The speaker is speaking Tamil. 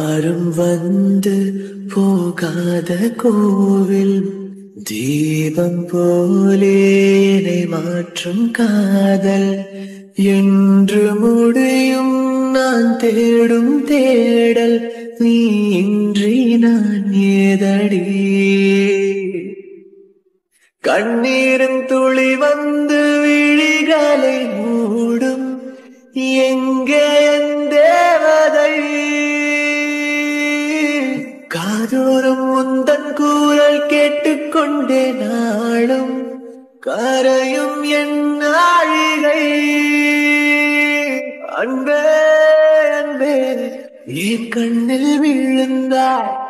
யாரும் வந்து போகாத கோவில் தீபம் போலே என்னை மாற்றும் காதல் என்று முடியும் நான் தேடும் தேடல் நீ இன்றி நான் ஏதடி கண்ணீரின் துளி வந்து விழிகளை மூடும் எங்கே என் தேவதை காதோறும் முந்தன் கூறல் கேட்டுக்கொண்டே நாளும் கரையும் என் நாழிகை அன்பே அன்பே என் கண்ணில் விழுந்தாய்